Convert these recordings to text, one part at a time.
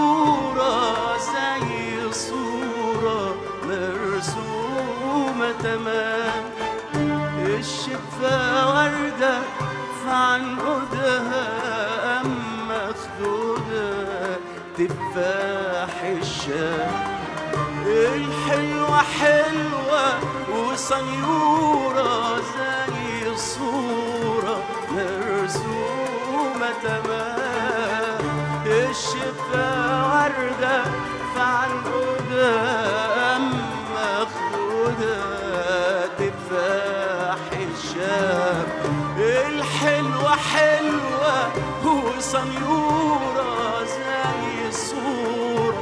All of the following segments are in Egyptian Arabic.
صورة زي صورة مرسومة تمام الشفة وردة في عنقودها أما خدودها تفاح الشام الحلوة حلوة وصيورة زي الصورة مرسومة تمام الشفا وردة في عنقودها أما خدودها تفاح الشام الحلوة حلوة وصيورة زي الصورة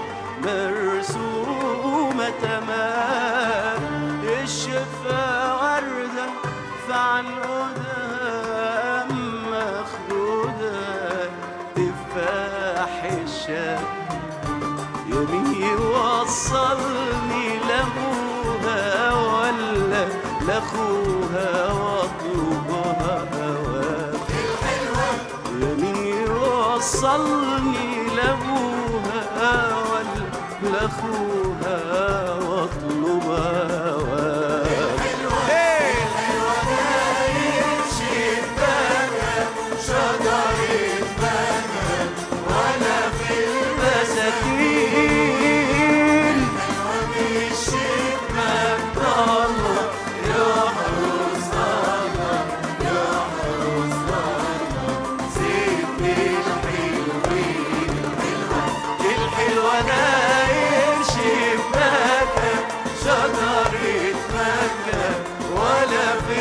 مرسومة تمام الشفا وردة في عنقودها مخدودة تفاح الشام يمين يوصلني لابوها ولا لاخوها واطلبها هواها يمين يوصلني لابوها ولا لاخوها واطلبها هواها مساكين الحلوة داير شباكة شجرة مكة ولا في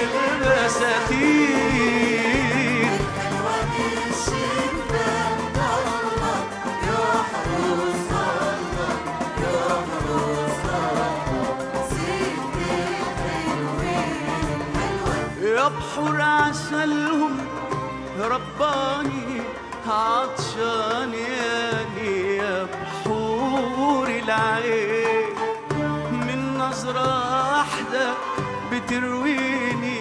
البساتين يا بحور عسلهم رباني عطشان ياني يا بحور العين من نظرة واحدة بترويني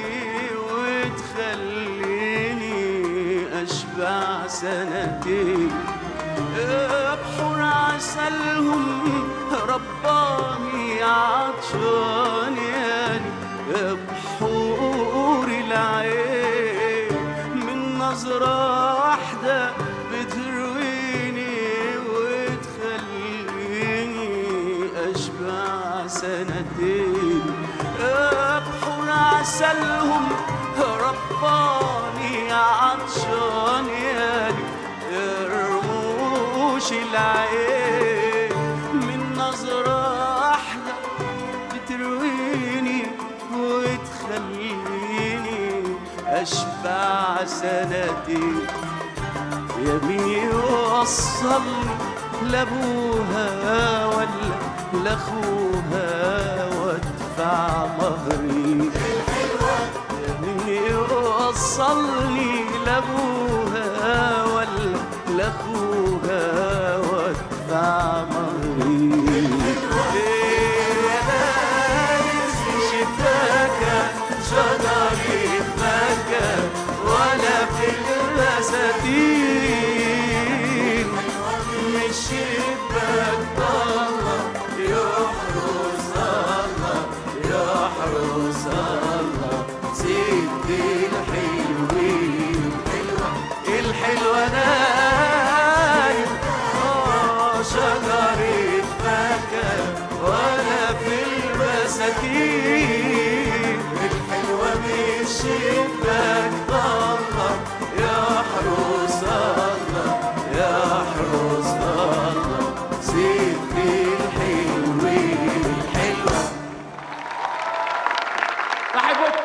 وتخليني أشبع سنتين يا بحور عسلهم رباني عطشان ياني يا بحور العين من نظرة واحدة بترويني وتخليني أشبع سنتين يا بحور عسلهم رباني عطشان يالي رموش العين من نظرة واحدة بترويني وتخليني أشبع سنتين يمين يوصلني لابوها ولا لاخوها وادفع مهري يمين يوصلني لابوها ولا لاخوها وادفع مهري يا ناس شباكة شجرة مكة ولا في البساتين مش شباك طلع يحرس الله يحرس الله سيد الحلوين الحلوة نايم آه شجرة مكة ولا في البساتين الحلوة من شباك طلع يحرس الله يحرس الله سيد الحلوين الحلوة بحبك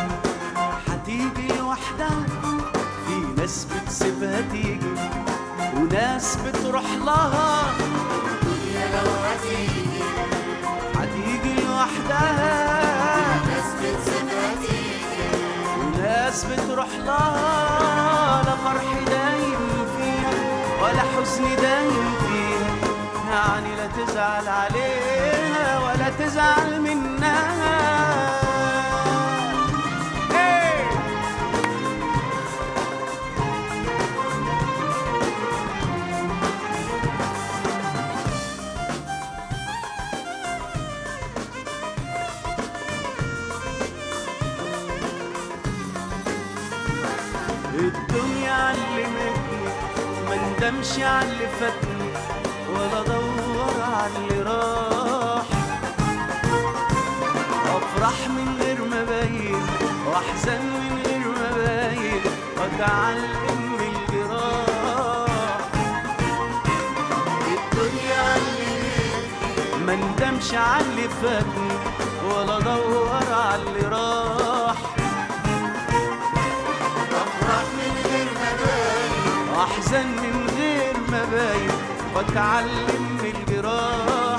هتيجي لوحدها في ناس بتسيبها تيجي وناس بتروح لها الدنيا لو هتيجي هتيجي لوحدها ناس بتسيبها تيجي وناس بتروح لها لا فرح دايم فيها ولا حزن دايم فيها يعني لا تزعل عليها ولا تزعل منها إيه! الدنيا علمتني ما ندمش على اللي فاتني ولا ادور على اللي راح افرح من غير ما باين واحزن من غير ما باين واتعلم من الجراح الدنيا علمتني ما ندمش على اللي فاتني ولا ادور على اللي راح افرح من غير ما باين واحزن من غير ما باين واتعلم من الجراح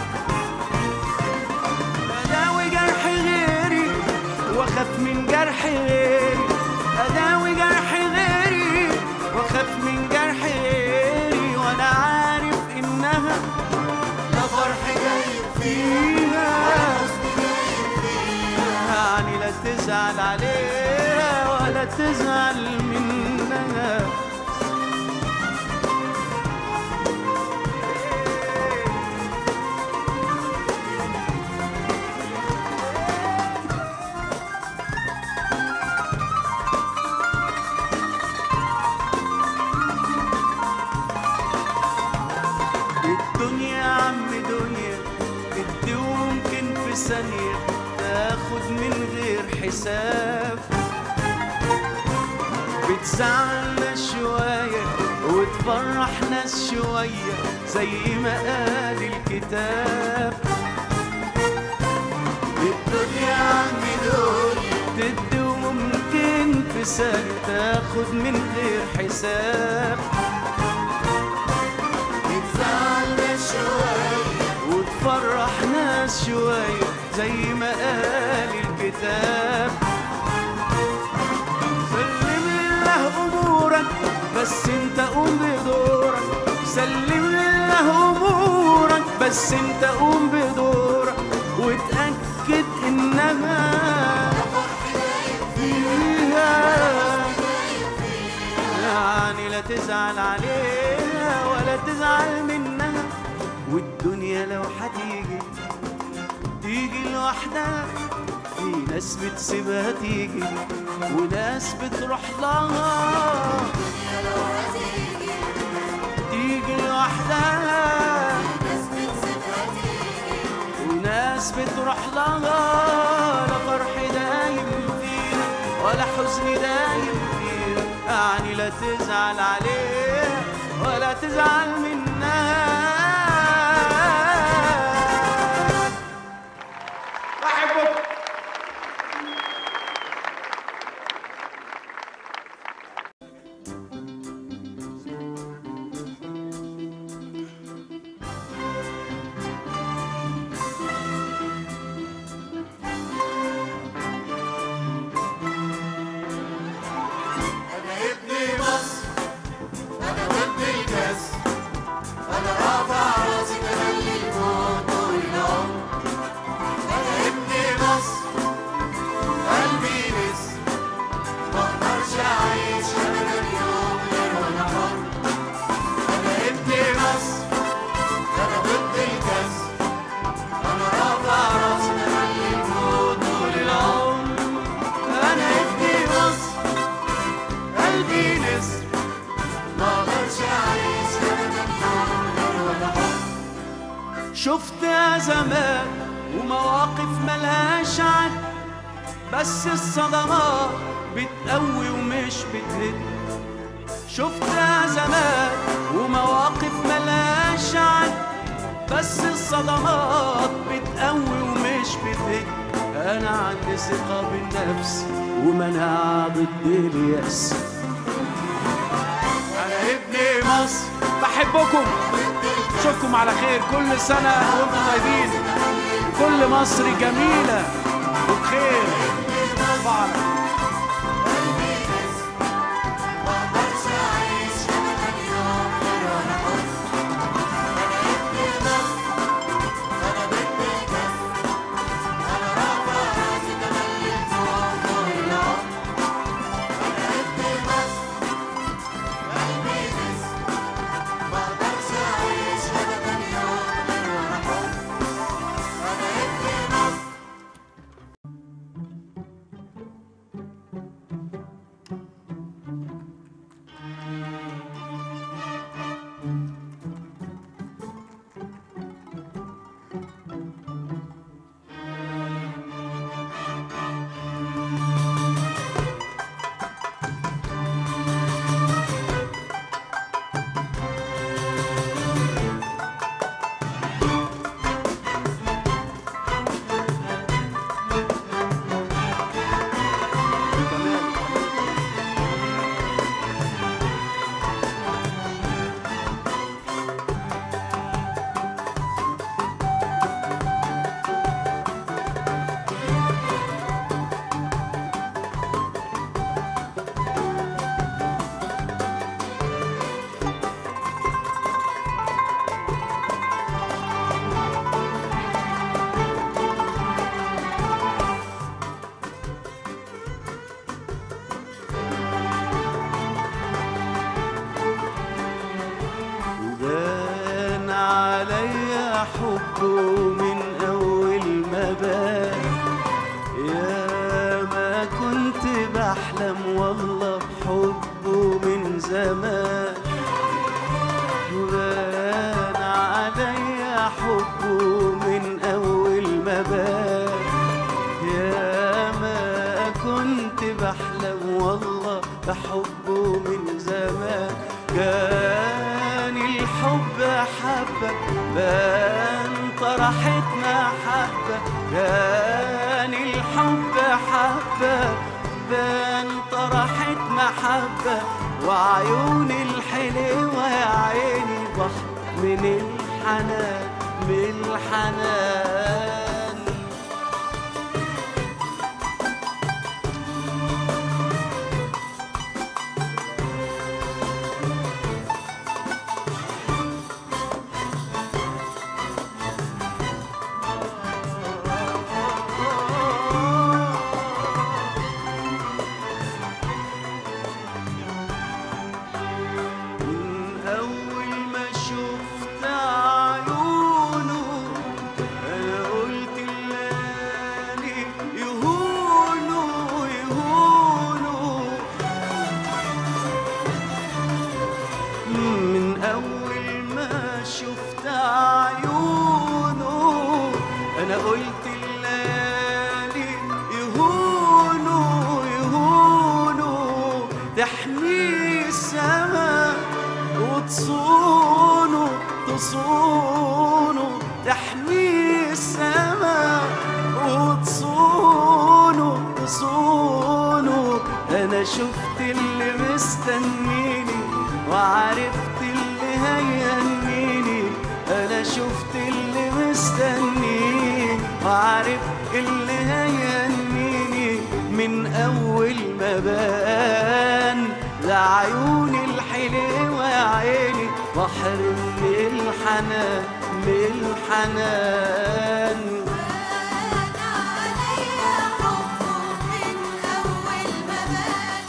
اداوي جرح غيري واخاف من جرح غيري اداوي جرح غيري واخاف من جرح غيري وانا عارف انها لا فرح جاي فيها حزن جاي فيها يعني لا تزعل عليها ولا تزعل منها الدنيا يا عم دنيا تدي وممكن في ثانية تاخد من غير حساب بتزعل ناس شوية وتفرح ناس شوية زي ما قال الكتاب الدنيا يا عم دنيا تدي وممكن في ثانية تاخد من غير حساب بتزعلنا شوية وتفرح ناس شوية زي ما قال الكتاب سلم لله أمورك بس انت قوم بدورك سلم لله أمورك بس انت قوم بدورك وتأكد إنها فيها يعني لا تزعل عليها ولا تزعل منها والدنيا لو هتيجي تيجي لوحدها في ناس بتسيبها تيجي وناس بتروح لها الدنيا لو هتيجي تيجي لوحدها ناس بتسيبها تيجي وناس بتروح لها لا فرح دايم فيها ولا حزن دايم فيها يعني لا تزعل عليها ولا تزعل منها بحبك أنا ابن مصر أنا ضد الكاس أنا رافع راسي كمان للفوق طول العمر أنا ابن مصر قلبي نسر مقدرش أعيش أبدا يوم غير وأنا حر أنا ابن مصر أنا ضد الكاس أنا رافع راسي كمان للفوق طول العمر انا ابني مصر قلبي نسر مقدرش أعيش أبدا يوم غير وأنا حر شفت أزمات ومواقف ملهاش عد بس الصدمات بتقوي ومش بتهد شفت أزمات ومواقف ملهاش عد بس الصدمات بتقوي ومش بتهد انا عندي ثقة بالنفس ومناعة ضد اليأس انا ابن مصر بحبكم اشوفكم على خير كل سنة وانتم طيبين كل مصر جميلة وبخير فعلا مقدرش أعيش أبدا يوم غير وأنا حر أنا ابن مصر أنا بنت الكسر أنا رافع راسي تملي الفوق فوق العمر أنا ابن مصر قلبي نسر مقدرش أعيش أبدا يوم غير وأنا حر أنا ابن مصر وبان عليا حبه من أول ما بان يا ما كنت بحلم والله بحبه من زمان وبان عليا حبه من أول ما بان يا ما كنت بحلم والله بحبه من زمان جاني الحب حبة بان طرحتنا حبة جاني الحب حبة بان طرحت محبة وعيوني الحلوة يا عيني بحر من الحنان من الحنان من أول ما شفت عيونه أنا قلت الليالي يهونوا يهونوا من أول ما شفت عيونه أنا قلت الليالي يهونوا يهونوا تحميه السما وتصونه تصونه تحميه السما وتصونه تصونه أنا شفت اللي مستنيني وعرفت اللي هيهنيني أنا شفت اللي مستنيني وعرفت اللي هيهنيني من أول ما بان لعيوني الحلوة يا عيني بحر من الحنان من الحنان أنا عليا حبه من أول ما بان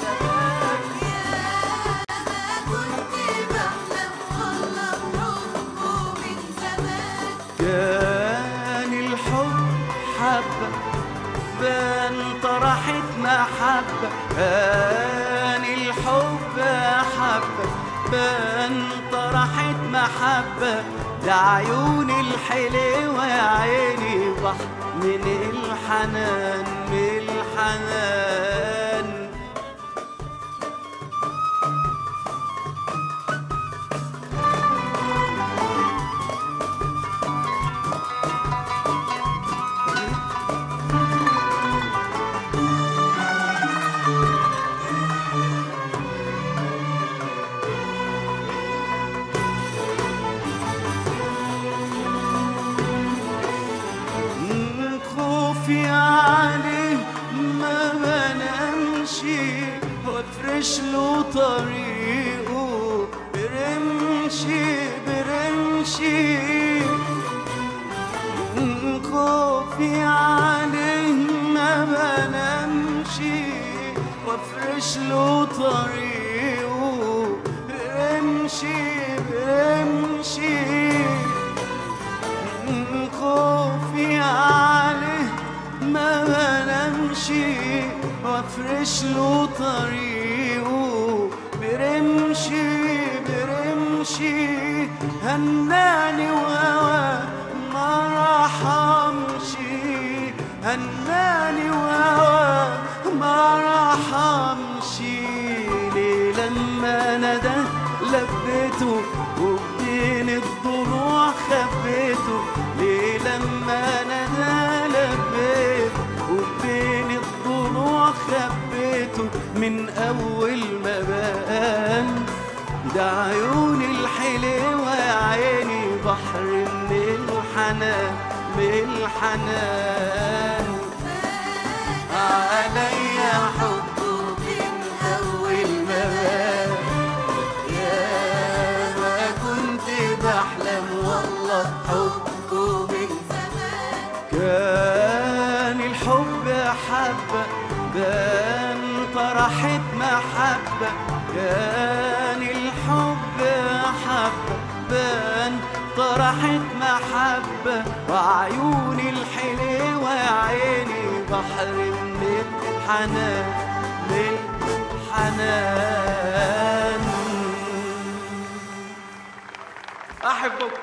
يا ما كنت بحلم والله بحبه من زمان كان الحب حبة بان طرحت محبة كان الحب حبة بان طرحت محبة لعيوني الحلوة يا عيني بحر من الحنان من الحنان وافرش له طريقه برمشي برمشي خوفي عليه ما بنمشي وافرش له طريقه برمشي برمشي خوفي عليه ما بنمشي وافرش له طريقه برمشي برمشي هناني وهوى ما راح امشي هناني وهوى ما راح امشي ليه لما ندى لبيته وبين الضلوع خبيته ليه لما ندى لبيته وبين الضلوع خبيته من اول ما بان ده عيوني الحلوة يا عيني بحر من الحنان من الحنان عليا حبه من أول ما بان يا ما كنت بحلم والله حبه من كان الحب حبة بان طرحت محبة كان الحب حبة بان طرحت محبة وعيوني الحلوة يا عيني بحر من الحنان من الحنان أحبك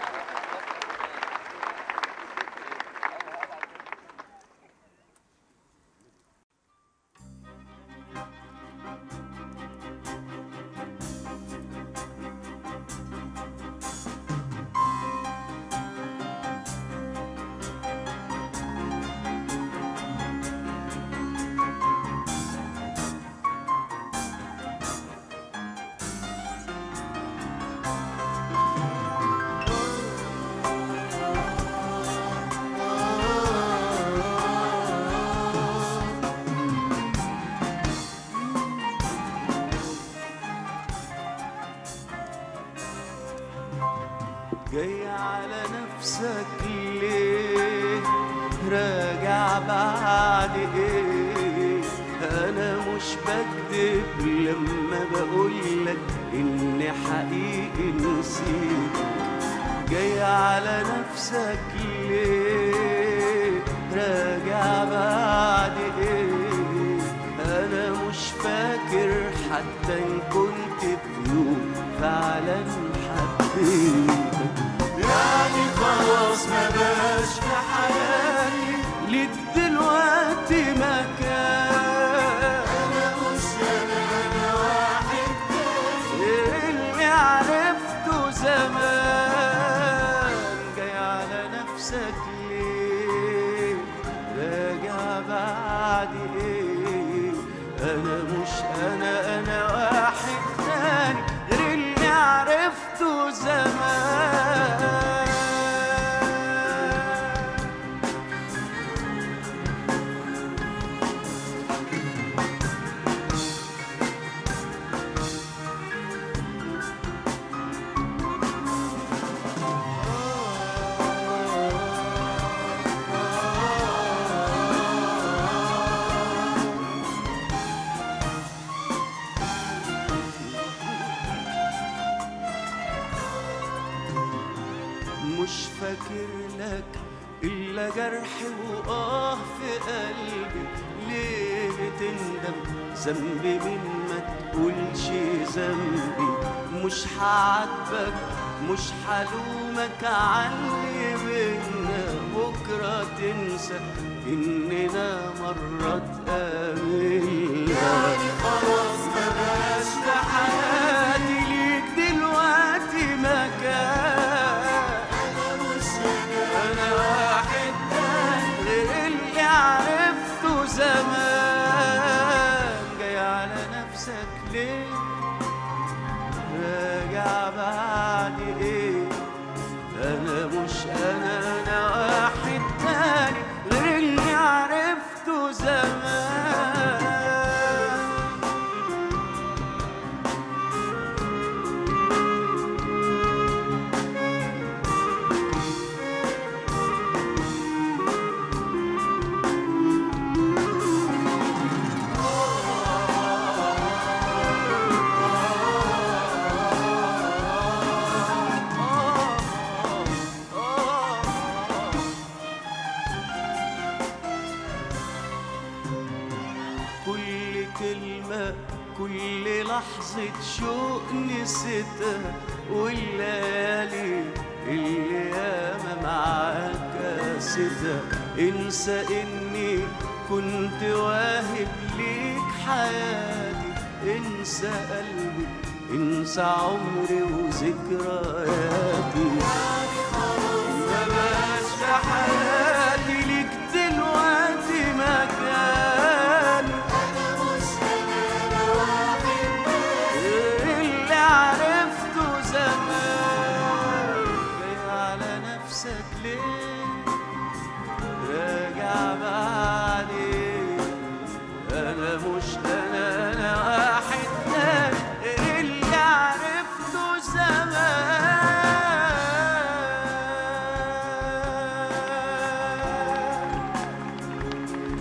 جاي على نفسك ليه راجع بعد ايه انا مش بكذب لما بقولك اني حقيقي نسيت جاي على نفسك ليه راجع بعد ايه انا مش فاكر حتى ان كنت في يوم فعلا حبيتك يعني خلاص ما بقاش في حياتي ليك دلوقتي مكان انا مش انا انا واحد تاني اللي عرفته زمان جاي على نفسك ليه راجع بعد ايه انا مش انا انا واحد تاني غير اللي عرفته زمان مش فاكر لك إلا جرح وآه في قلبي ليه بتندم ذنبي من ما تقولش ذنبي مش هعاتبك مش هلومك علي بينا بكرة تنسى إننا مرة اتقابلنا يعني خلاص ما بقاش في حياتي ليك دلوقتي مكان انا مش انا انا واحد تاني غير اللي عرفته زمان جاي على نفسك ليه راجع بعد ايه انا مش انا انا واحد تاني غير اللي عرفته زمان كلمة كل لحظة شوق نسيتها والليالي اللي ياما معاك قاستها انسى اني كنت واهب ليك حياتي انسى قلبي انسى عمري وذكرياتي ما بقاش في حياتي ليك دلوقتي مكان أنا مش أنا أنا واحد اللي عرفته زمان جاي على نفسك ليه راجع بعدين انا مش انا انا واحد تاني اللي عرفته زمان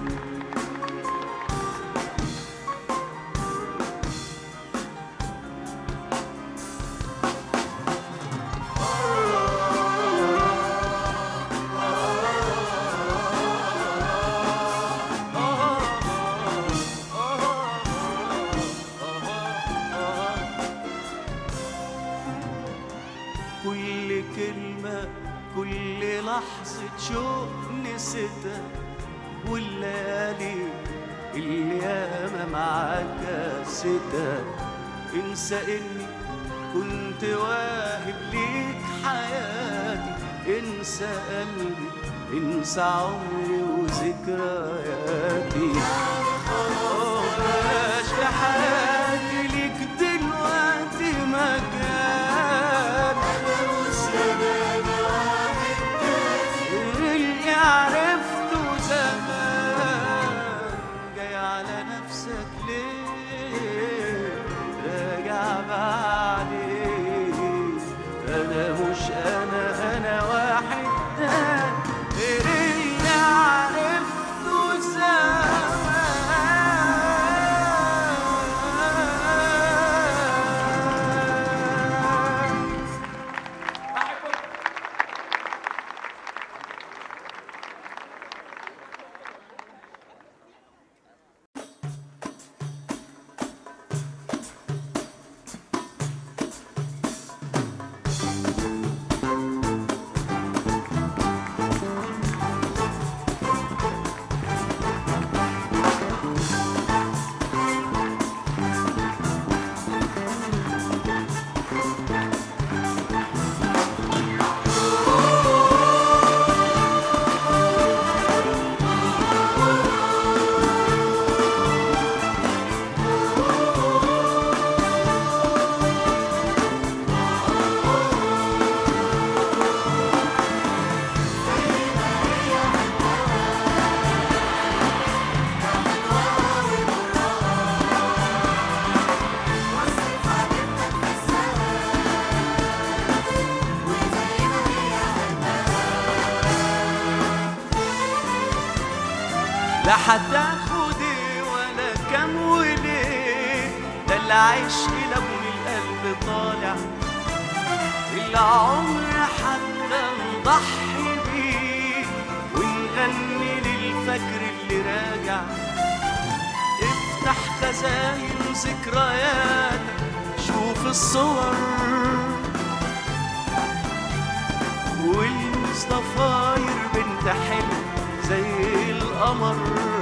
كل كلمة كل لحظة شوق نسيتها والليالي اللي ياما معاك قاستها انسى اني كنت واهب ليك حياتي انسى قلبي انسى عمري وذكرياتي مبقاش في حياتي ليك دلوقتي مكان أنا مش أنا أنا واحد اللي عرفته زمان جاي على نفسك ليه راجع بعدين انا مش انا انا واحد تاني غير اللي عرفته زمان وصف حبيبتك في السماء وزي ما هي لا هتاخد ايه ولا كام وليه ده العشق لو من القلب طالع العمر حتى نضحي بيه ونغني للفجر اللي راجع افتح خزاين ذكرياتك شوف الصور والمصطفاير بنت حلم زي القمر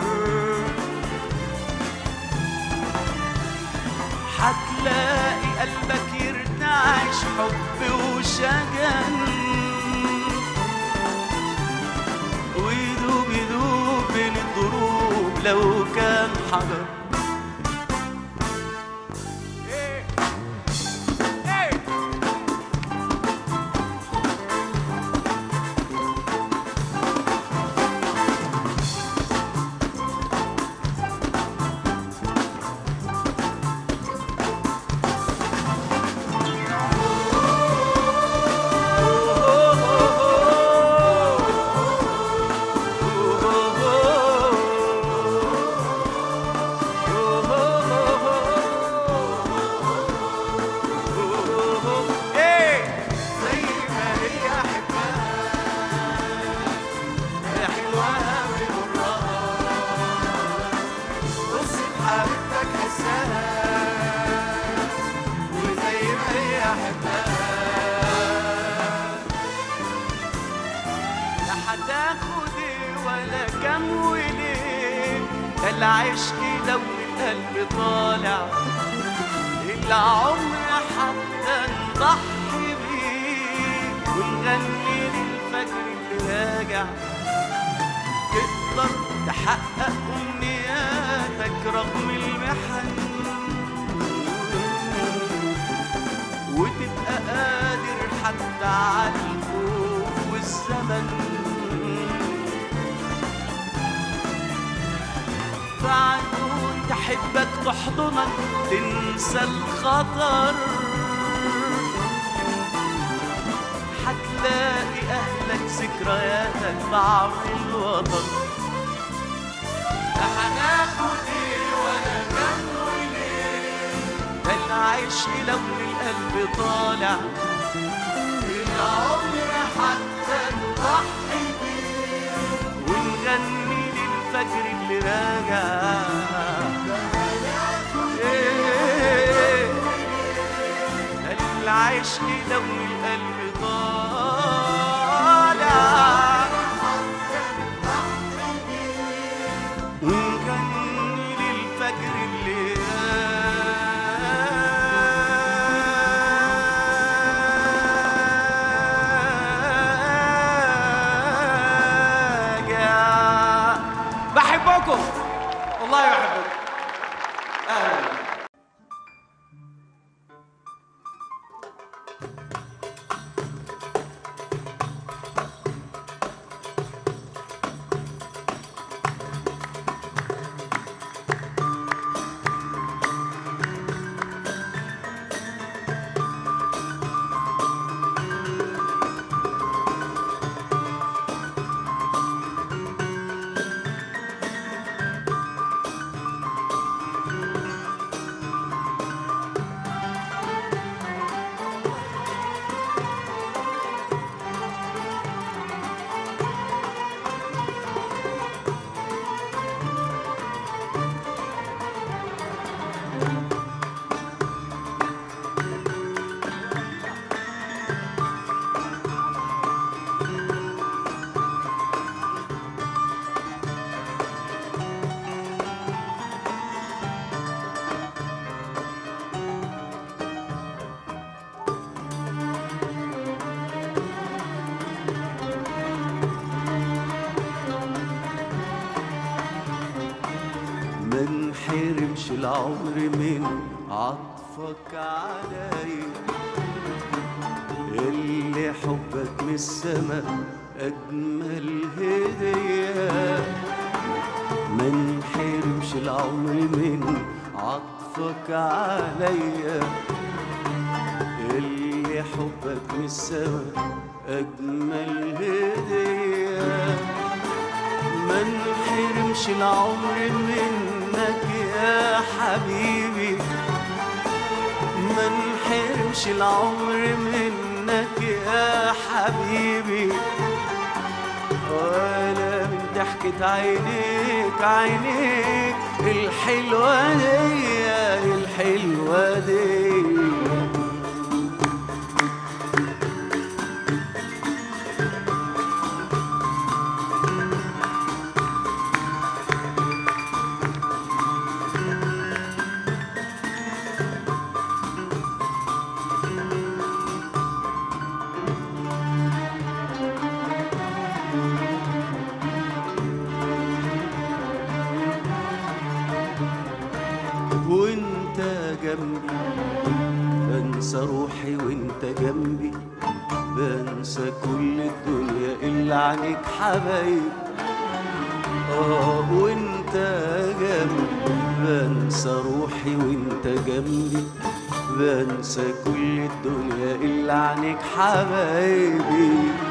هتلاقي قلبك يرتعش حب وشجن ويدوب يدوب بين الضروب لو كان حجر العشق لو القلب طالع العمر حتى نضحي بيه ونغني للفجر اللي راجع تقدر تحقق أمنياتك رغم المحن وتبقى قادر حتى على الخوف والزمن فعيون تحبك تحضنك تنسى الخطر هتلاقي أهلك ذكرياتك بعمر الوطن هناخد ايه ولا ناخد ليه ده العشق لو القلب طالع العمر حتى نضحي بيه ونغني للفجر اللي راجع هناخد إيه، ده العشق لو القلب طالع ونغني للفجر اللي راجع بحبكم والله بحبكم اهلا ما انحرمش العمر من عطفك عليا اللي حبك من السما أجمل هدية ما انحرمش العمر من عطفك عليا اللي حبك من السما أجمل هدية ما نحرمش العمر منك يا حبيبي ما نحرمش العمر منك يا حبيبي ولا من ضحكة عينيك عينيك الحلوة دي الحلوة دي وانت جنبي بنسى روحي وانت جنبي بنسى كل الدنيا الا عنك حبايب اه وانت جنبي بنسى روحي وانت جنبي بنسى كل الدنيا الا عنك حبايبي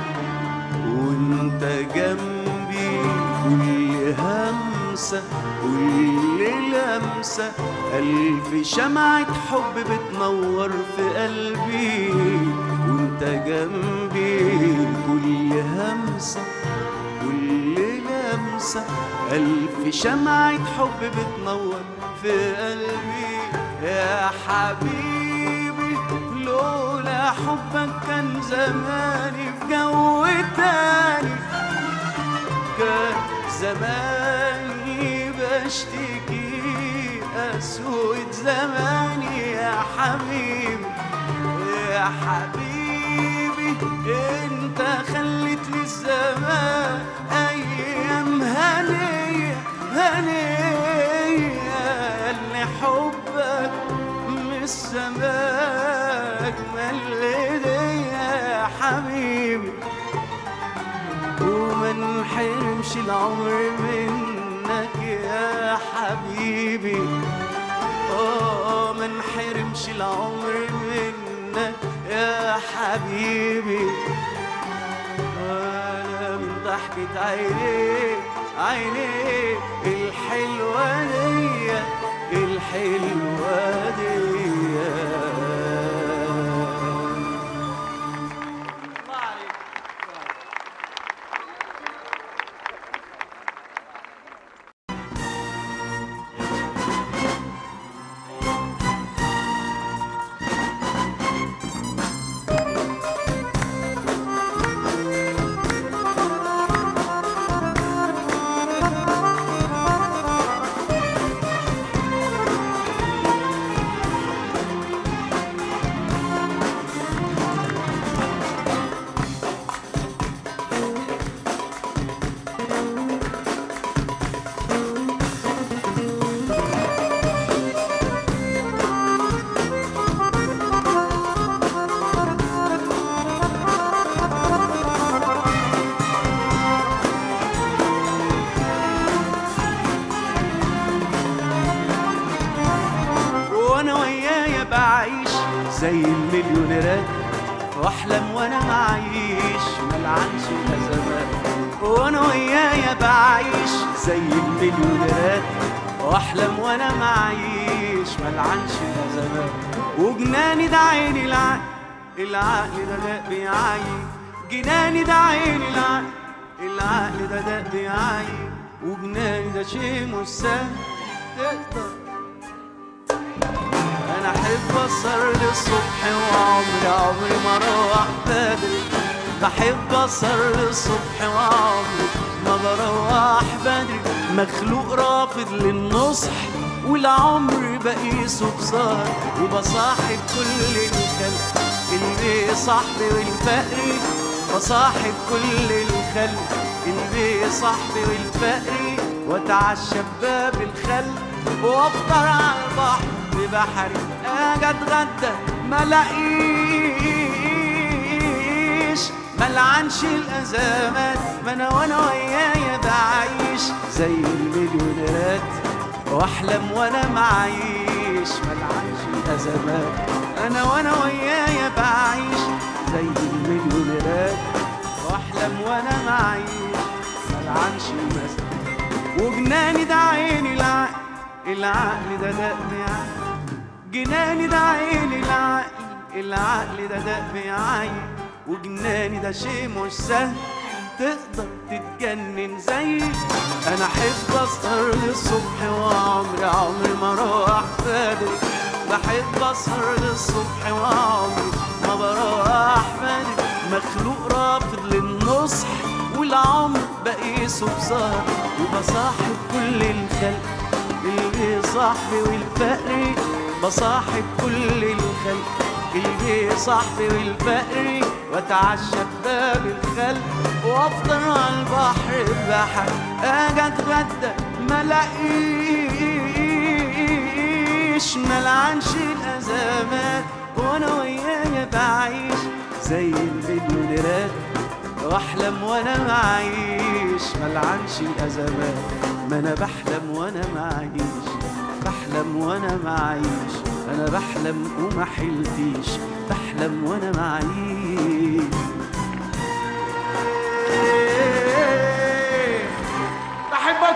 وانت جنبي كل همسة كل لمسة ألف شمعة حب بتنور في قلبي وانت جنبي كل همسة كل لمسة ألف شمعة حب بتنور في قلبي يا حبيبي لولا حبك كان زماني في جو تاني كان زماني بشتكي أسود زماني يا حبيبي يا حبيبي انت خليت لي الزمان ايام هنيه هنيه اللي حبك من السماء اجمل ايديا يا حبيبي وما نحرمش العمر منك يا حبيبي اه ما نحرمش العمر منك يا حبيبي وانا من ضحكة عينيك عينيك الحلوة دي الحلوة دي الله عليك وانا ويايا بعيش زي المليونيرات واحلم وانا معيش ملعنش الازمات وانا ويايا بعيش زي المليونيرات واحلم وانا معيش ملعنش الازمات وجناني ده عيني العقل العقل ده ده بيعين جناني ده عيني العقل العقل ده ده بيعين وجناني ده شيء مش سهل تقدر انا احب اسهر للصبح وعمري عمري ما اروح بدري بحب اسهر للصبح وعمري ما بروح بدري مخلوق رافض للنصح والعمر بقيسه بسهر وبصاحب كل الخلق اللي صاحبي والفقري بصاحب كل الخلق اللي صاحبي والفقري واتعشى بباب الخلق وافطر على البحر ببحري اجي اتغدى ما الاقيش ملعنش الازمات ما انا وانا ويايا بعيش زي المليونيرات واحلم وانا معيش ملعنش الازمات انا وانا ويايا بعيش زي المليونيرات واحلم وانا معيش ملعنش المسافات وجناني ده عيني العقل العقل ده دق عين جناني ده عيني العقل العقل ده دق عين وجناني ده شيء مش سهل تقدر تتجنن زي انا احب اسهر للصبح وعمري عمري ما اروح بدري بحب اسهر للصبح وعمري ما بروح بدري مخلوق رافض للنصح والعمر بقيسه بسهر وبصاحب كل الخلق اللي صاحبي والفقري بصاحب كل الخلق اللي صاحبي والفقري واتعشى بباب الخلق وافطر على البحر بحر اجي اتغدى ما لاقيش ملعنش الازمات وانا ويايا بعيش زي المليونيرات واحلم وانا معيش ملعنش الازمات ما انا بحلم وانا معيش بحلم وانا معيش انا بحلم وما حلتيش بحلم وانا معيش بحبك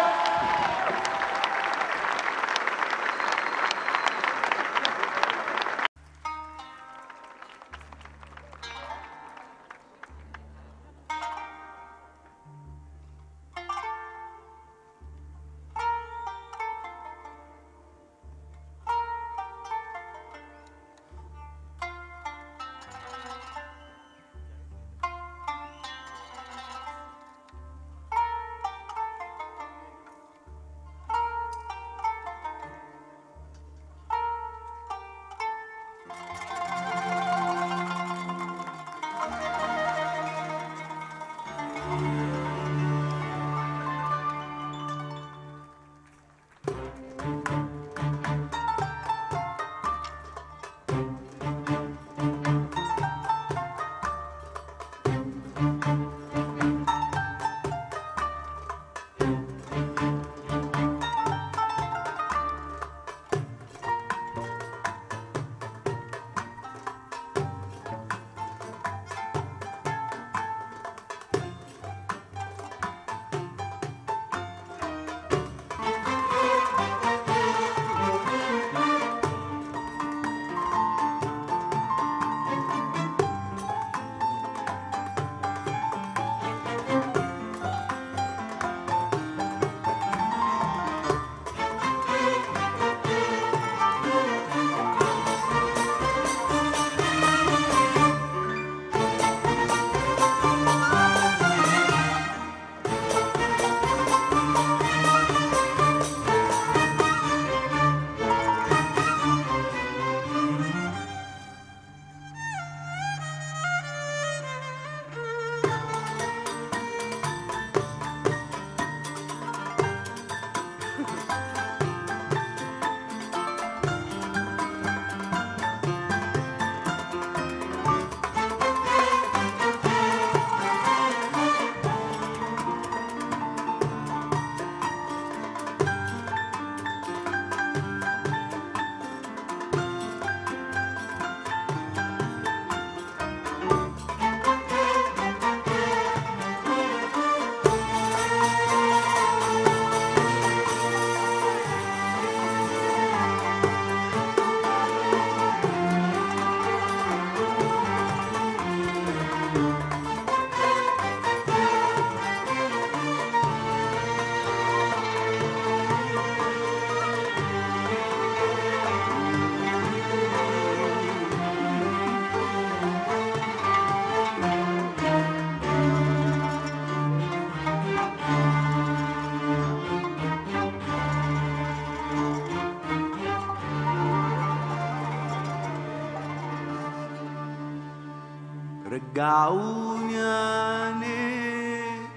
رجعوني عينيك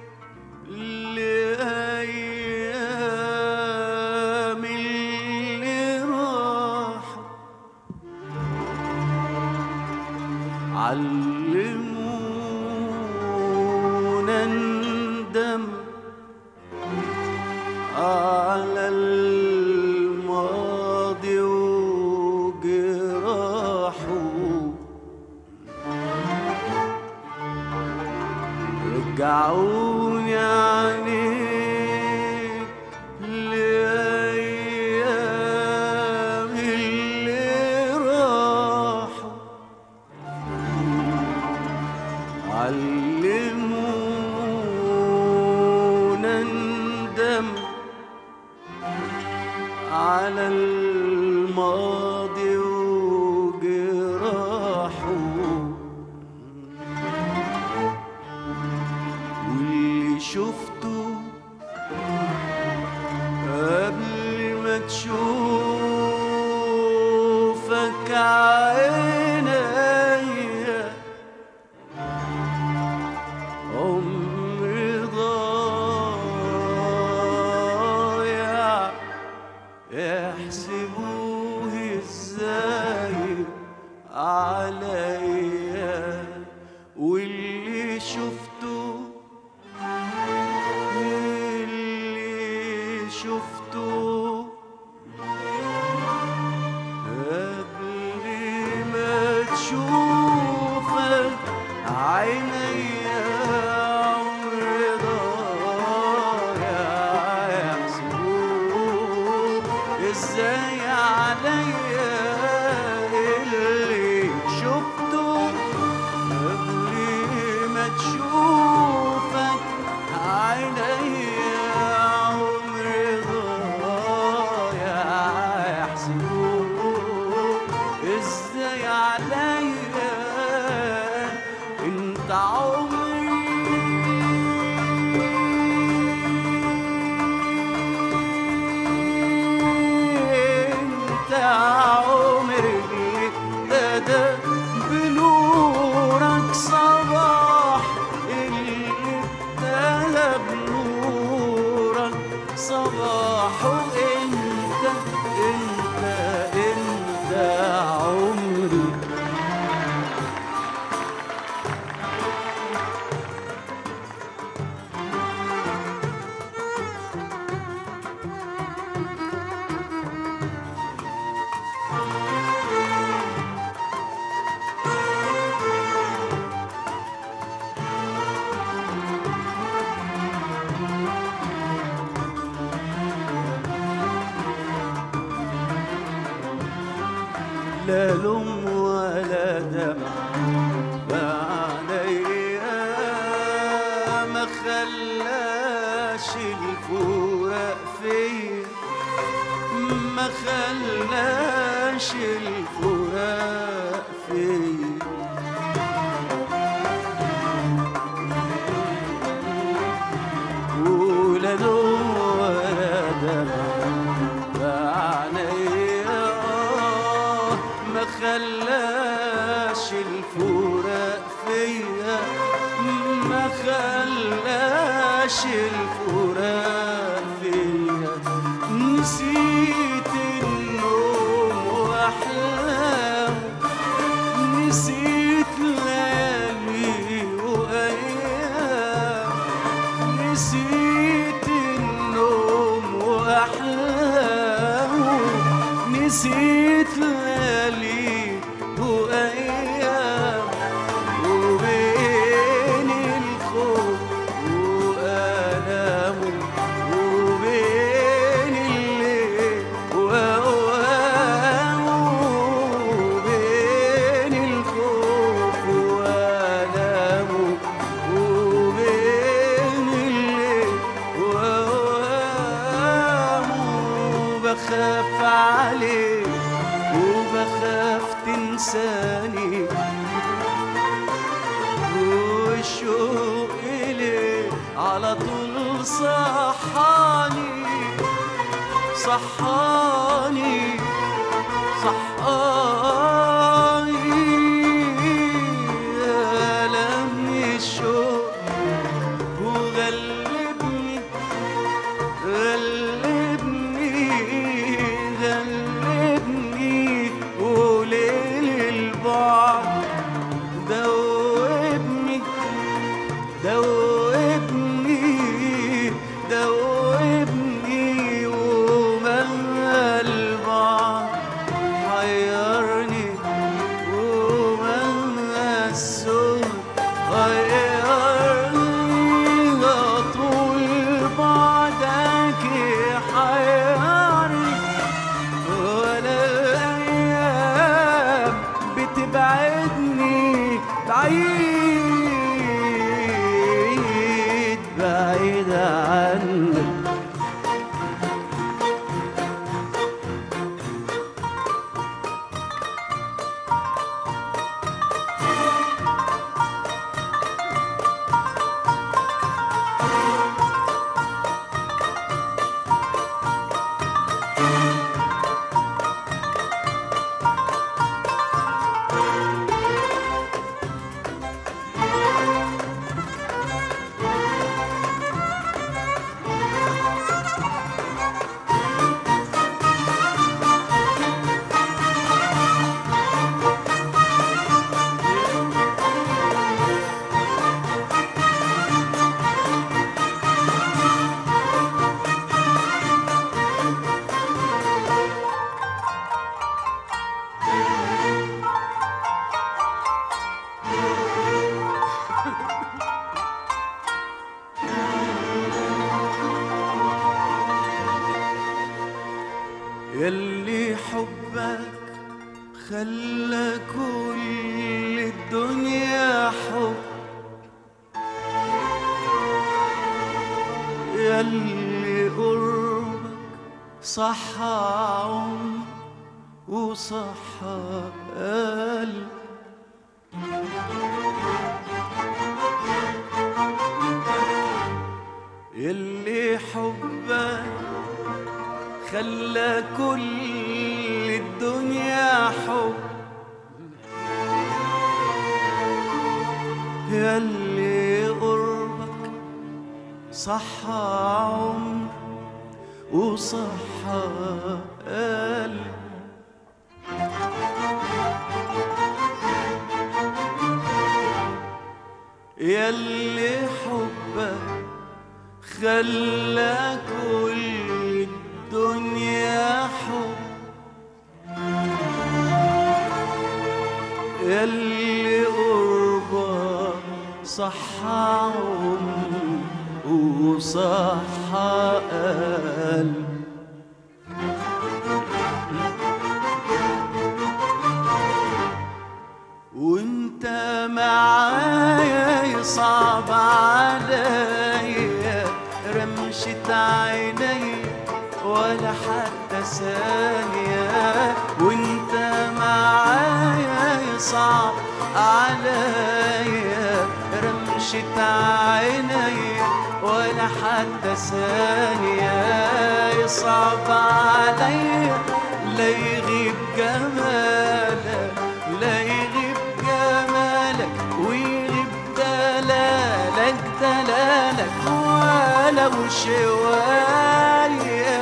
لأيام اللي راحوا علمونا ندم على الماضي وجراحه رجعوني عليك لأيام اللي راحوا علمونا ندم على الماضي وجراحه واللي شفته قبل ما تشوفك عينيا عمري ضايع يحسبوه ازاي عليا واللي شفته اللي شفته قبل ما تشوفك عينيا عمري ضايع يحسبوك ازاي عليا اللي شفته قبل ما تشوفك عينيا عمري ضايع يحسبوك ازاي عليا انت عمري انت عمري ابتدى بنورك صباح اللي ابتدى بنورك صباح وانت انت انت عمري لا لوم ولا دمع عليا ما خلاش الفراق فيا ما خلاش الفراق فيا ولا لوم ولا دمع عليا ما خلاش الفراق فيا ما خلاش الفراق فيا نسيت النوم واحلام نسيت ليالي وايام نسيت النوم واحلام نسيت ليالي وايام وبين الخوف والامه وبين الليل واوهامه وبين الخوف والامه وبين الليل واوهامه بخاف عليك وبخاف تنساني والشوق إليك على طول صحاني صحاني صحاني يا خلى كل الدنيا حب ياللي قربك صح عمر وصح قلب ياللي حبك خلى كل الدنيا حب ياللي قربك صح عمر وصح قلب ياللي حبك خلى كل الدنيا حب ياللي قربك صح عمر وصح قلب وانت معايا يصعب عليا رمشة عيني ولا حتى ثانية وانت معايا يصعب عليا رمشة عيني ولا حتى ثانية يصعب عليا لا يغيب جمالك لا يغيب جمالك ويغيب دلالك دلالك ولو شوية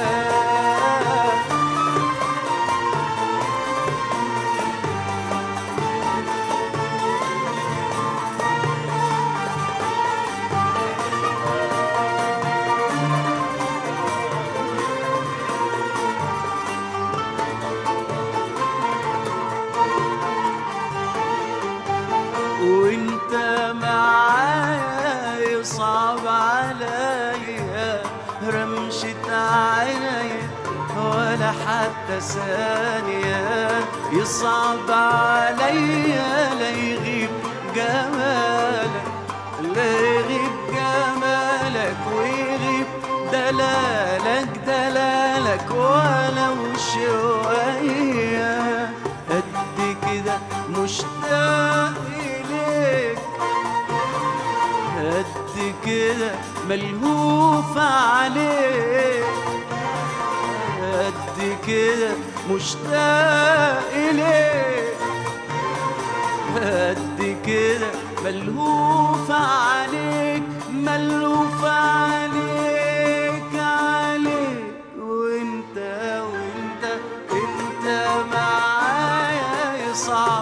وانت معايا يصعب عليا رمشة عيني ولا حتى ثانية يصعب عليا لا يغيب جمالك لا يغيب جمالك ويغيب دلالك دلالك ولو شوية قد كده مشتاق إليك قد كده ملهوف عليك قد كده مشتاق إليك قد كده ملهوف عليك ملهوف عليك عليك وانت وانت انت معايا يصعب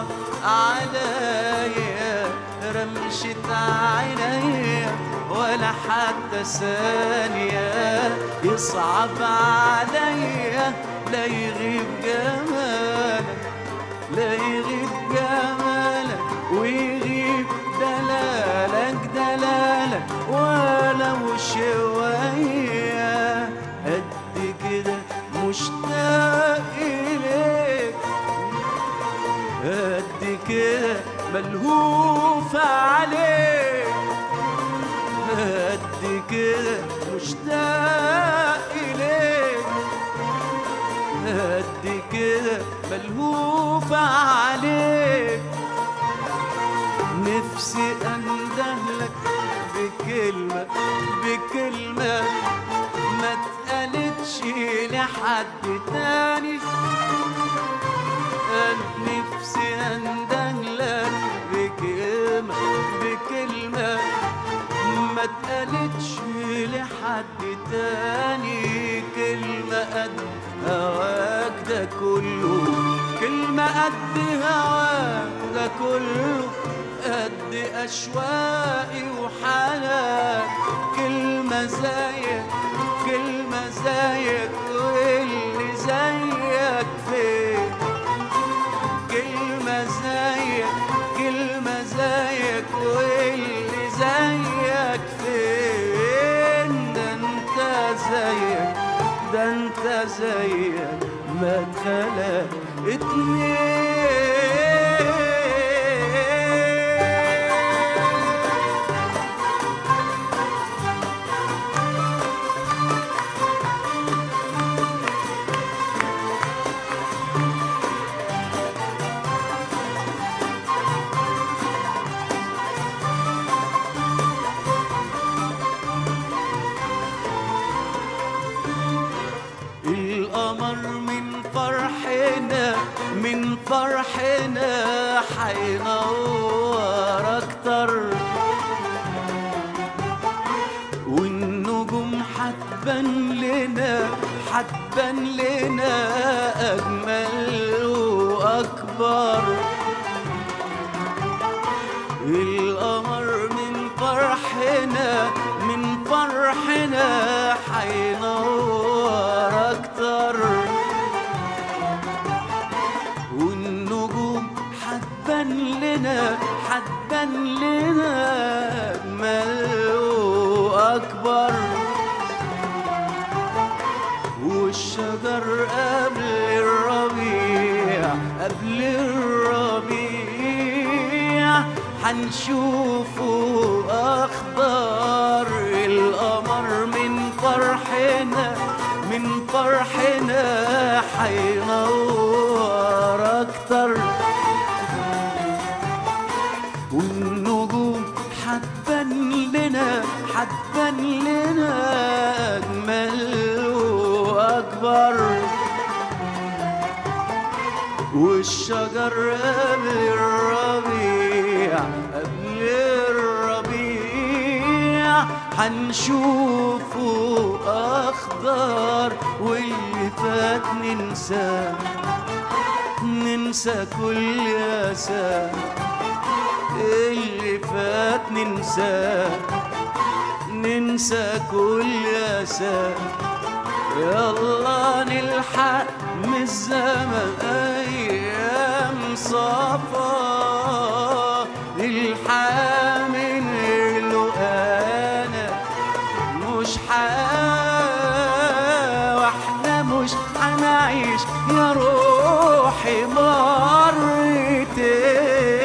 عليا رمشة عينيا ولا حتى ثانية يصعب عليا لا يغيب جمالك لا يغيب جمالك ويغيب دلالك دلالك ولو شوية قد كده مشتاق إليك قد كده ملهوف عليك قد كده مشتاق إليك قد كده ملهوف عليك نفسي أندهلك بكلمة بكلمة ما اتقالتش لحد تاني أنا نفسي أندهلك بكلمة بكلمة ما اتقالتش لحد تاني كلمة قد هواك ده كله كلمة قد هواك ده كله قد أشواقي وحنان كلمة زيك كلمة زيك واللي زيك فين كلمة زيك كلمة زيك واللي زيك فين ده انت زيك ده انت زيك ما اتخلق اتنين من فرحنا حينور اكتر والنجوم حتبان لنا حتبان لنا اجمل واكبر القمر من فرحنا من فرحنا حينور اكتر والنجوم حتبان لنا حتبان لنا اجمل واكبر والشجر قبل الربيع قبل الربيع حنشوفه اخضر القمر من فرحنا من فرحنا حينور اكتر والنجوم حتبان لنا حتبان لنا اجمل واكبر والشجر قبل الربيع قبل الربيع حنشوفه اخضر واللي فات ننساه ننسى كل اساه اللي فات ننساه ننسى كل اساه يلا نلحق من الزمن ايام صفا نلحق من انا مش حا واحنا مش هنعيش يا روحي مرتين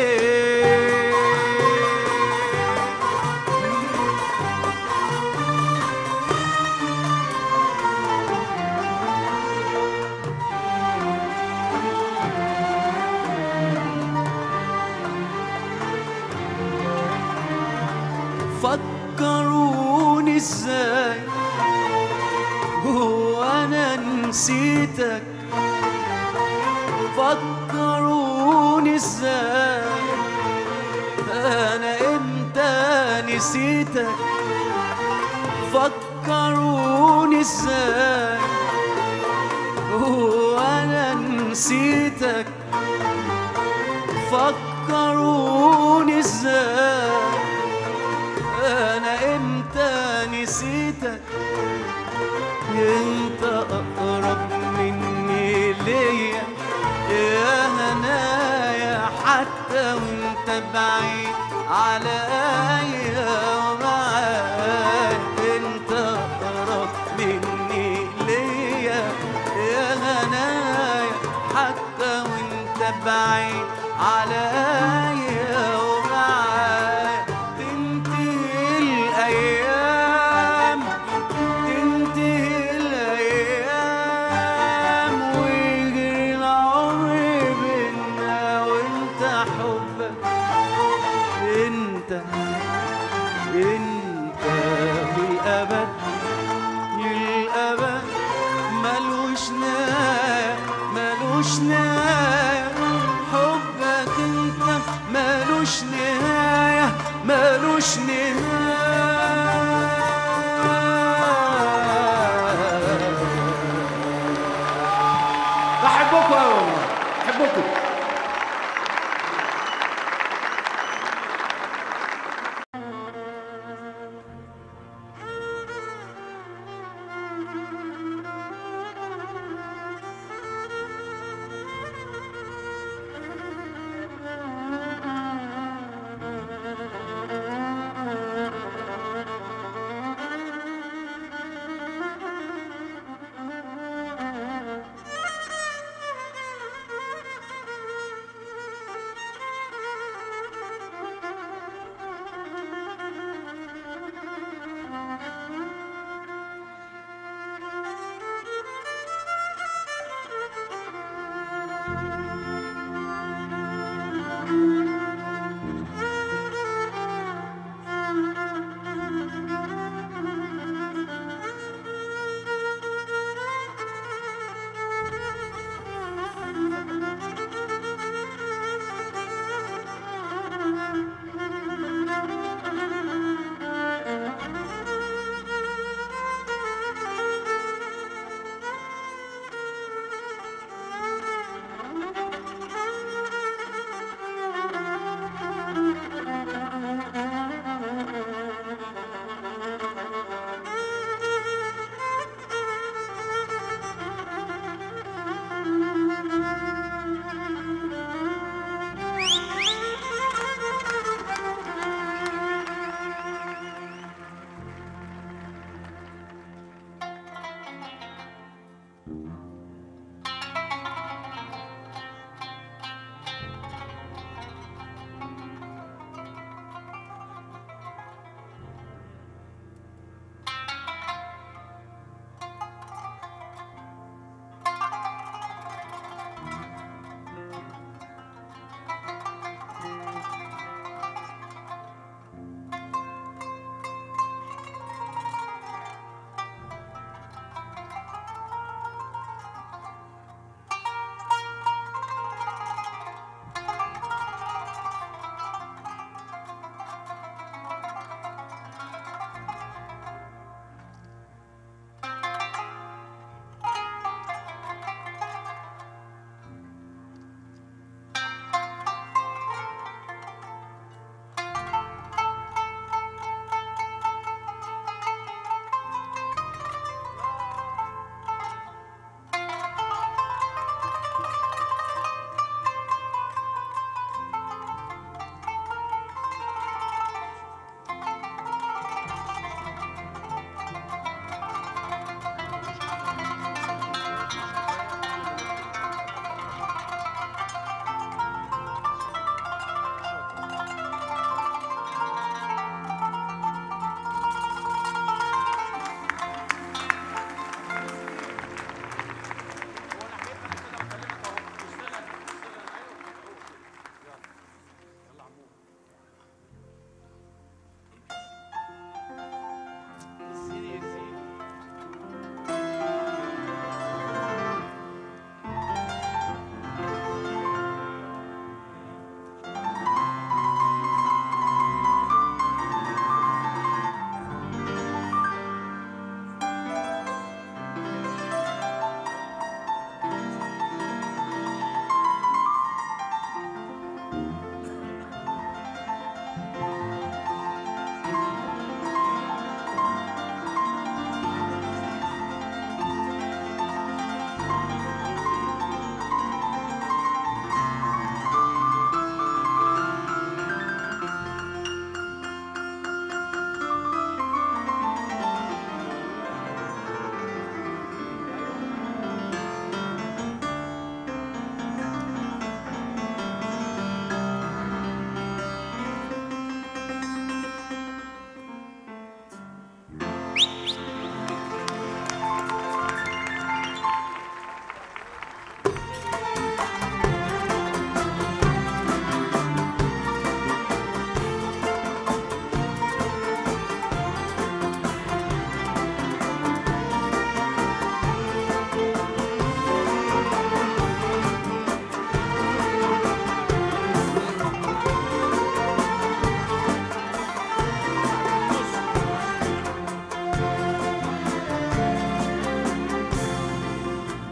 فكروني ازاي هو انا نسيتك فكروني ازاي انا امتى نسيتك فكروني ازاي هو انا نسيتك فكروني ازاي انا امتى نسيتك انت اقرب مني ليا يا هنايا حتى وانت بعيد عليا ومعايا انت اقرب مني ليا يا هنايا حتى وانت بعيد عليا ومعايا تنتهي الايام تنتهي الايام ويجري العمر بينا وانت حبك انت انت للابد للابد ملوش نهايه ملوش نهايه حبك انت ملوش نهايه ملوش نهايه بحبكم قوي والله بحبكم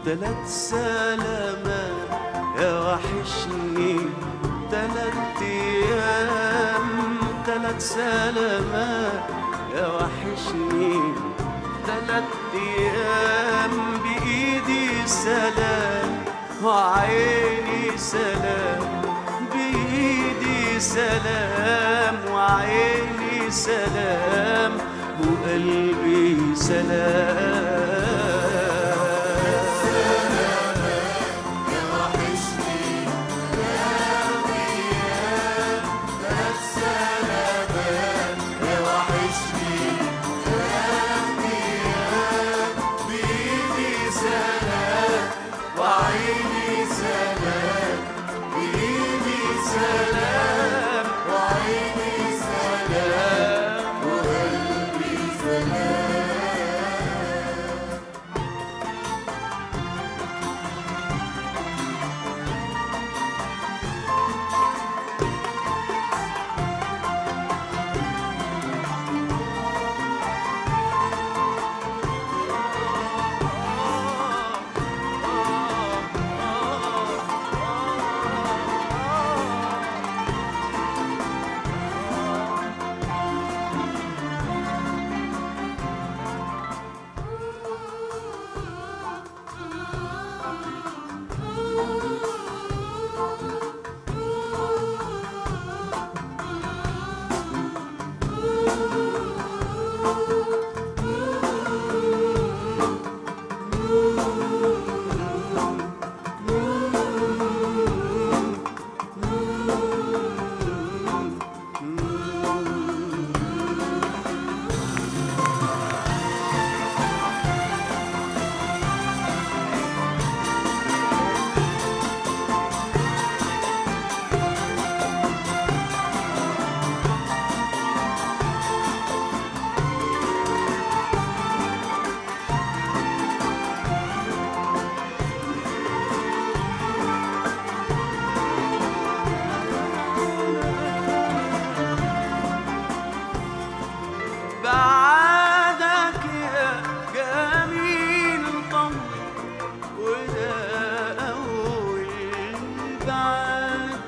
تلات سلامات يا وحشني تلات ايام تلات سلامات يا وحشني تلات ايام بايدي سلام وعيني سلام بايدي سلام وعيني سلام وقلبي سلام يا وحشني يا وياه ثلاث سلامات يا وحشني يا وياه بإيدي سلام وعيني سلام بإيدي سلام وعيني سلام وقلبي سلام بعدك يا جميل طول وده أول بعد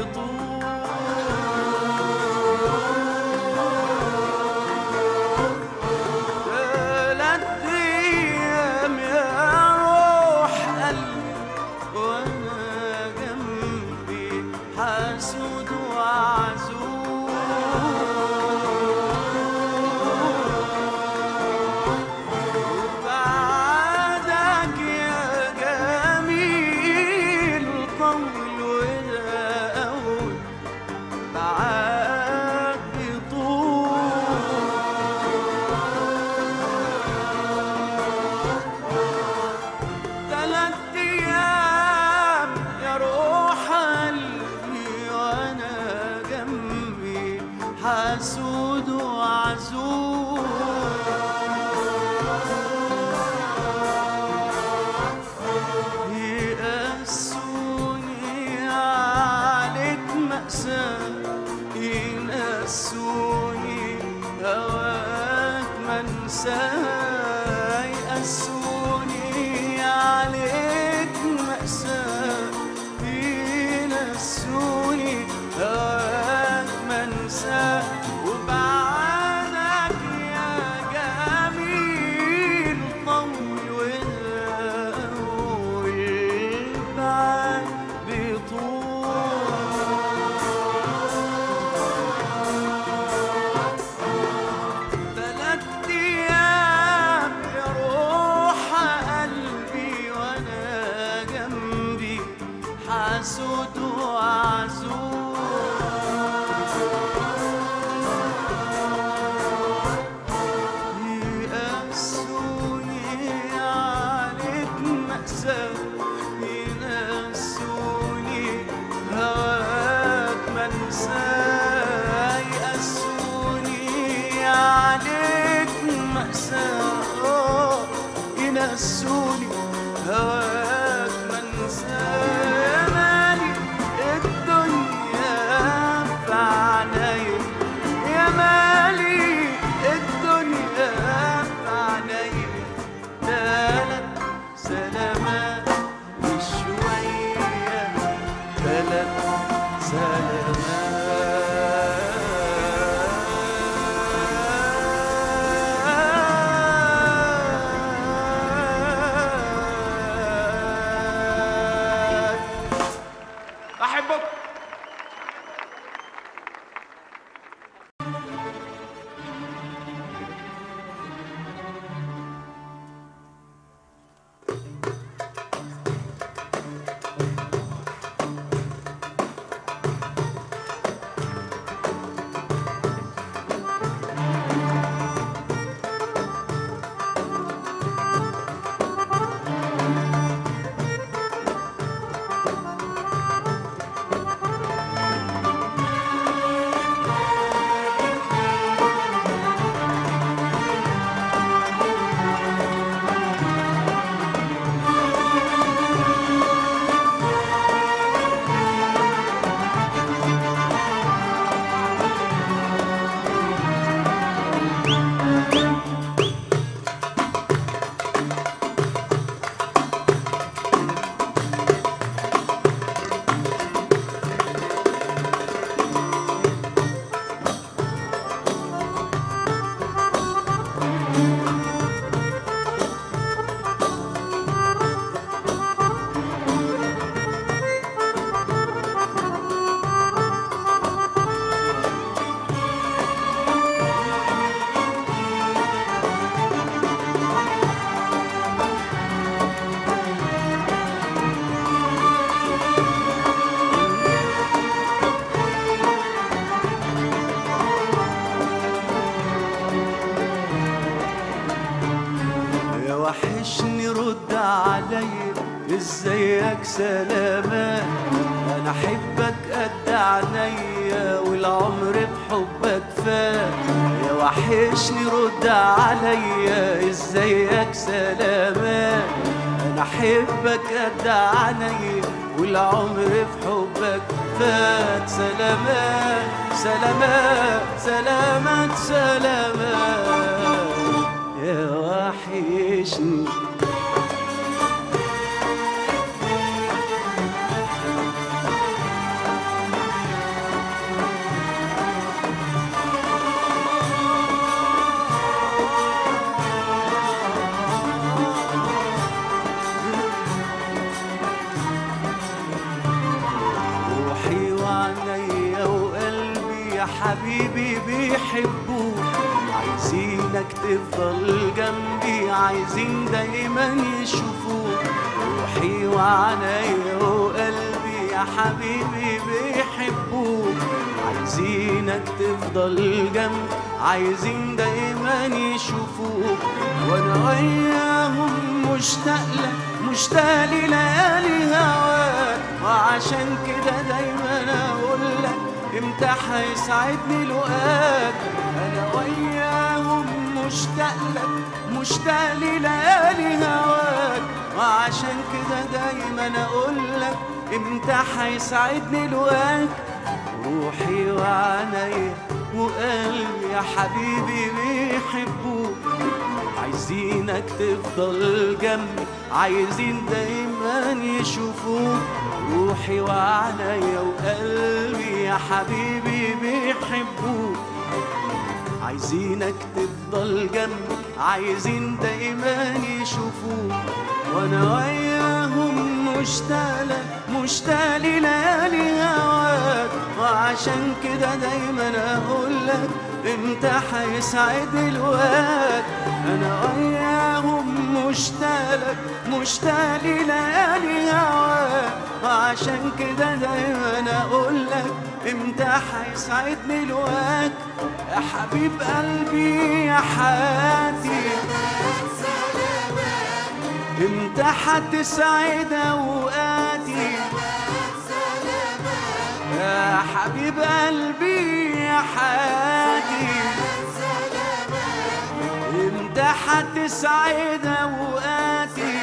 بطول تلات أيام يا روح قلبي وأنا جنبي حاسود وعزول بعدك يا جميل طول وده أول بعد بطول تلات أيام يا روح قلبي وأنا جنبي حسود وعزول يقسوني عليك مأساة ينسوني هواك منساه يقسوني عليك مأساة ينسوني هواك منساه وبعدك يا جميل طول والأول بعد بطول تلات أيام يا روح قلبي وأنا جنبي حاسود وعزول يقسوني عليك مأساة ينسوني هواك منساه يقسوني عليك مأساة آه، ينسوني هواك منساه يا مالي الدنيا في عينيا يا مالي الدنيا في عينيا تلات سلامات بحبكم يا وحشني رد علي ازيك سلامات انا احبك قد عينيا والعمر بحبك فات يا وحشني رد عليا ازيك سلامات انا احبك قد عينيا والعمر بحبك فات سلامات سلامات سلامات سلامات يا وحشني روحي وعينيا وقلبي يا حبيبي بيحبوك عايزينك تفضل جنبي عايزين دايما يشوفوك روحي وعينيا وقلبي يا حبيبي بيحبوك عايزينك تفضل جنبي عايزين دايما يشوفوك وانا وياهم مشتاق لك مشتاق لليالي هواك وعشان كده دايما اقول لك امتى هيسعدني لقاك انا وياهم مشتاق لك مشتاق لليالي هواك وعشان كده دايما اقول لك امتى هيسعدني لقاك روحي وعينيا وقلبي يا حبيبي بيحبوك عايزينك تفضل جنبي عايزين دايما يشوفوك روحي وعينيا وقلبي يا حبيبي بيحبوك عايزينك تفضل جنبي عايزين دايما يشوفوك وانا وياهم مشتاق مشتاق ليالي هواك وعشان كده دايما اقول لك امتى هيسعد الوقت انا وياهم مشتاق مشتاق ليالي هواك وعشان كده دايما اقول لك امتى هيسعدني الوقت يا حبيب قلبي يا حياتي امتى هتسعد اوقاتي يا حبيب قلبي يا حياتي امتى هتسعد اوقاتي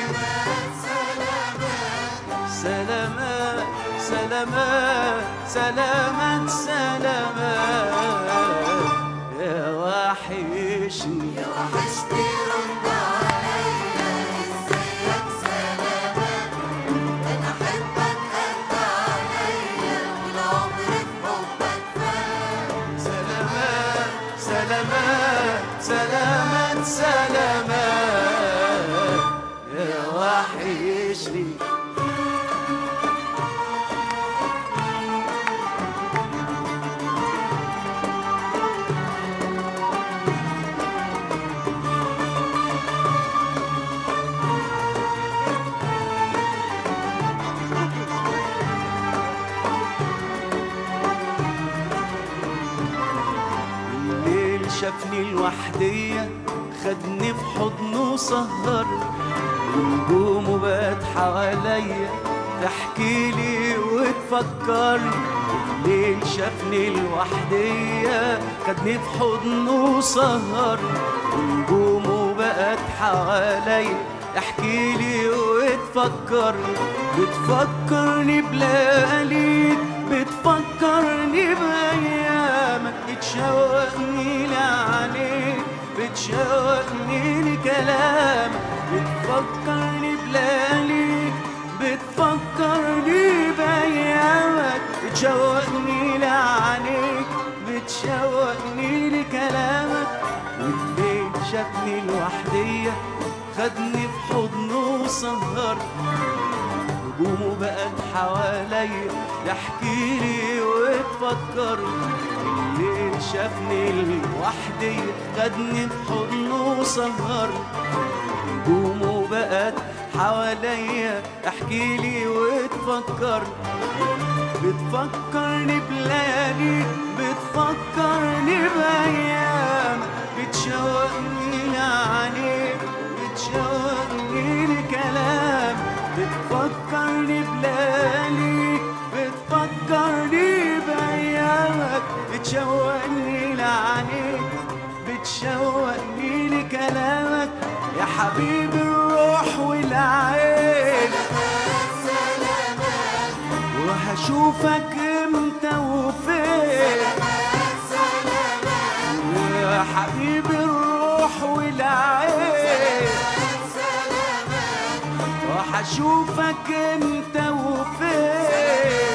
سلامات سلامات سلامات سلامات يا وحشني وحشتي رد عليا ازيك سلامات انا احبك قد عليا والعمر بحبك فات سلامات سلامات سلامات سلامات يا وحشني شافني لوحدية خدني في حضنه سهر ونجومه بقت حواليا تحكي لي وتفكرني الليل شافني لوحدية خدني في حضنه سهر ونجومه بقت حواليا تحكي لي وتفكرني بتفكرني بلياليك بتفكرني بأيامك بتشوقني لعينيك بتشوقني لكلامك بتفكرني بلياليك بتفكرني بأيامك بتشوقني لعينيك بتشوقني لكلامك والليل شافني لوحدية خدني في حضنه وسهر نجومه بقت حواليا تحكي لي وتفكر الليل شافني لوحدي خدني في حضنه وسهر نجومه بقت حواليا تحكي لي وتفكر بتفكرني بلياليك بتفكرني بأيام بتشوقني لعينيك بتشوقني لكلام بتفكرني بلياليك بتفكرني بأيامك بتشوقني لعينيك بتشوقني لكلامك يا حبيب الروح والعين وهشوفك امتى وفين يا حبيب الروح والعين وهشوفك امتى وفين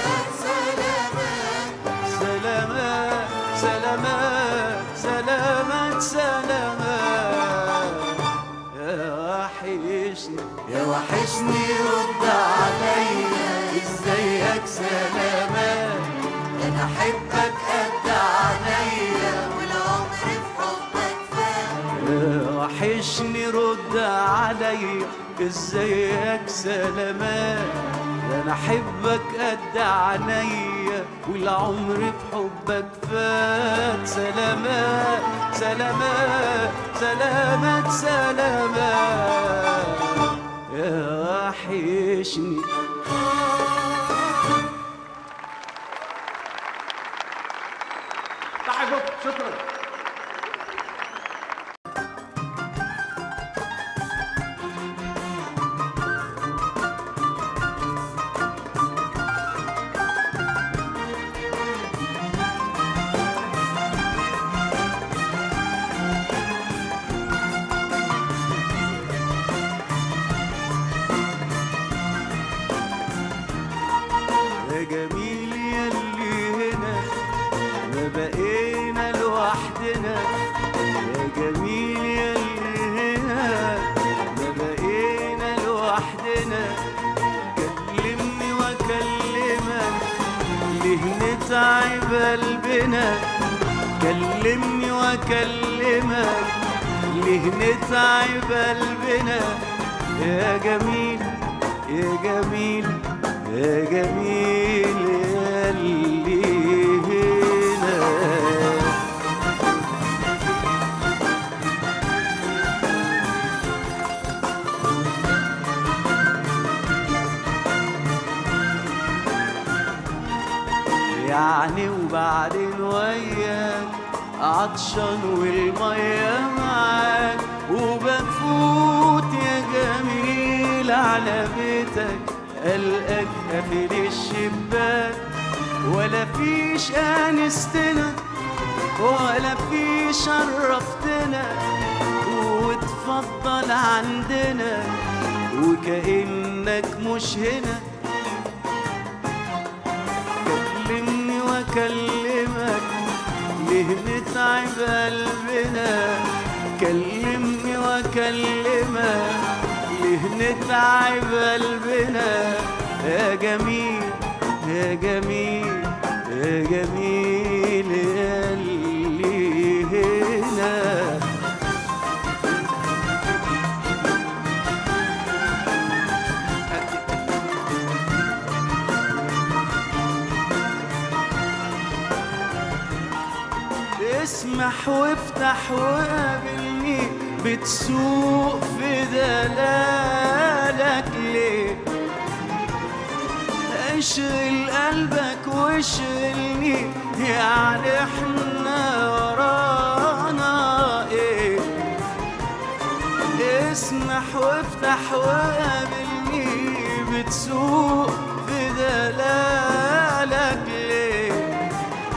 سلامات سلامات سلامات سلامات يا وحشني يا وحشني رد عليا ازيك سلامات انا احبك قد عليا والعمر في حبك فات يا وحشني رد عليا ازيك سلامات انا احبك قد عينيا والعمر في حبك فات سلامات سلامات سلامات سلامات يا وحشني تحية شكرا يا جميل يلي هنا ما بقينا لوحدنا يا جميل يلي هنا ما بقينا لوحدنا كلمني واكلمك ليه نتعب قلبنا كلمني واكلمك ليه نتعب قلبنا يا جميل يا جميل يا جميل يا اللي هنا يعني وبعدين وياك عطشان والمية معاك وبفوت يا جميل على بيتك قلقك قافل الشباك ولا فيش انستنا ولا في شرفتنا وتفضل عندنا وكأنك مش هنا كلمني واكلمك ليه نتعب قلبنا كلمني واكلمك ليه نتعب قلبنا يا جميل يا جميل يا جميل يا اللي هنا اسمح وافتح وقابلني بتسوق في دلالك ليه اشغل قلبك واشغلني يعني احنا ورانا ايه اسمح وافتح وقابلني بتسوق في دلالك ليه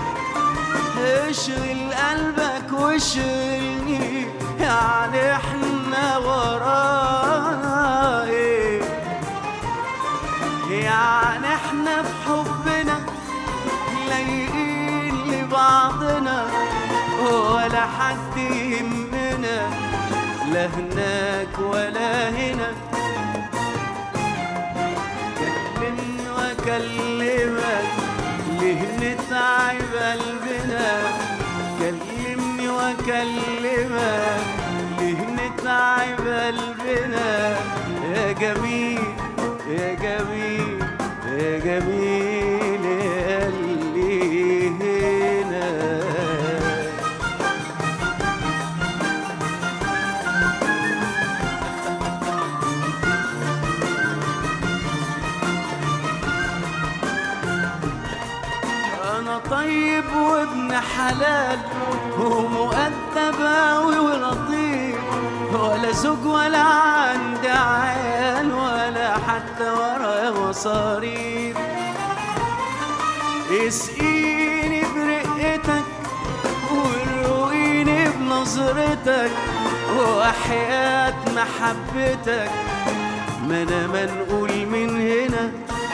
اشغل قلبك واشغلني يعني احنا ورانا ايه يعني احنا في حبنا لايقين لبعضنا ولا حد يهمنا لا هناك ولا هنا كلمني واكلمك ليه نتعب قلبنا كلمني واكلمك ليه نتعب قلبنا يا جميل يا جميل يا جميل يا اللي هنا انا طيب وابن حلال ومؤدب اوي ولطيف ولا زوج ولا عندي عيال ولا حتى ورايا مصاريف اسقيني برقتك ورويني بنظرتك وحياة محبتك ما انا منقول من هنا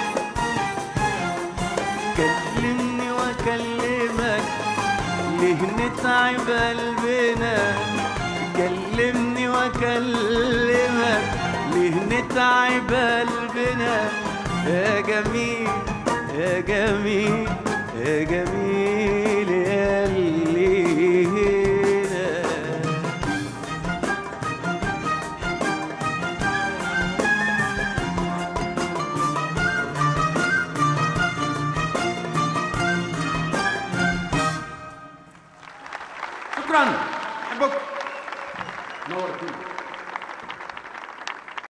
كلمني واكلمك ليه نتعب قلبنا كلمني واكلمك ليه نتعب قلبنا يا جميل يا جميل يا جميل يا اللي هنا شكرا احبكم نورتوني